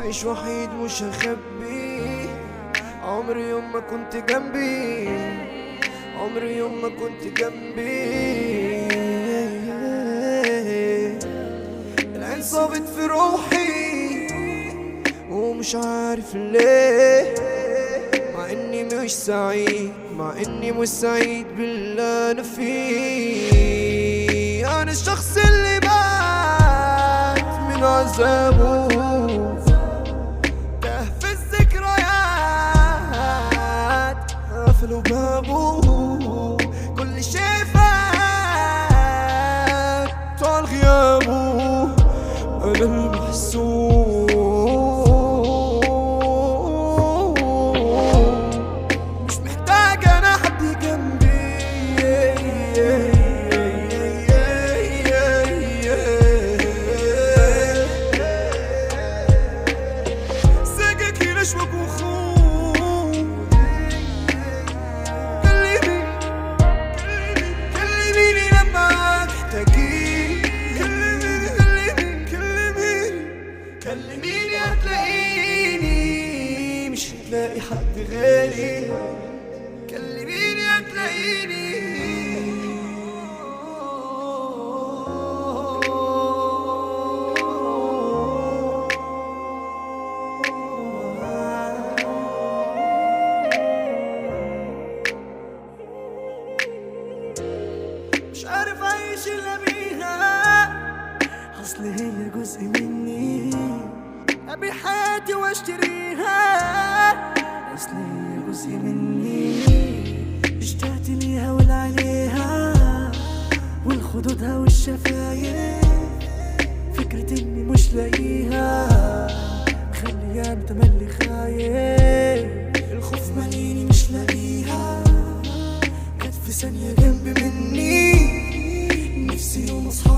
عايش وحيد مش هخبي عمري يوم ما كنت جنبي عمري يوم ما كنت جنبي العين صابت في روحي ومش عارف ليه مع اني مش سعيد مع اني مش سعيد باللي انا فيه انا الشخص اللي مات من عذابه تاه في الذكريات قفلوا بابه كل شي فات طال غيابه انا المحسوب مش محتاج انا حد جنبي ساقك ينشوك وخون كلمي كلميني لما تحتاجيني كلميني كلميني كلميني كلميني هتلاقيني مش هتلاقي حد غيري كلميني هتلاقيني مش عارف اعيش الا بيها اصل هي جزء مني ابيع حياتي واشتريها اصل هي جزء مني اشتقت ليها ولعليها والخدودها والشفايف فكرة اني مش لاقيها مخلياني تملي خايف الخوف ماليني مش لاقيها كانت في ثانية جنب مني نفسي يوم اصحى